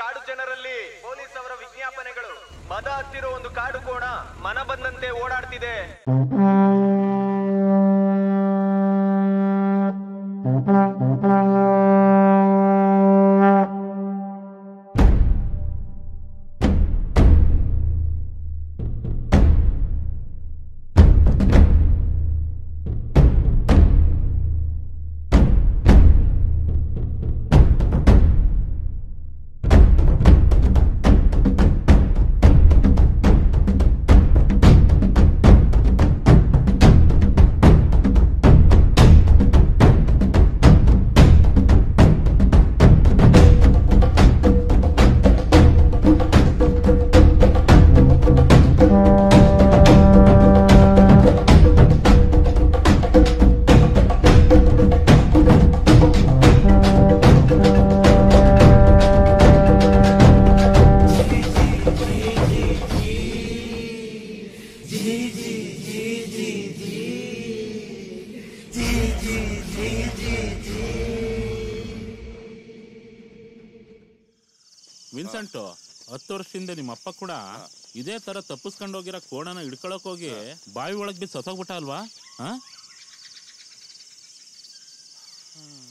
ಕಾಡು ಜನರಲ್ಲಿ ಪೊಲೀಸ್ ಅವರ ವಿಜ್ಞಾಪನೆಗಳು ಮದ ಹತ್ತಿರೋ ಒಂದು ಕಾಡು ಕೋಣ ಮನ ಬಂದಂತೆ ಓಡಾಡ್ತಿದೆ ವಿನ್ಸೆಂಟು ಹತ್ತು ವರ್ಷದಿಂದ ನಿಮ್ಮ ಅಪ್ಪ ಕೂಡ ಇದೇ ತರ ತಪ್ಪಿಸ್ಕೊಂಡು ಹೋಗಿರೋ ಕೋಣನ ಹಿಡ್ಕೊಳಕ್ ಹೋಗಿ ಬಾವಿ ಒಳಗ್ ಬಿದ್ದು ಸತ್ತೋಗ್ಬಿಟ್ಟ ಅಲ್ವಾ ಹಾ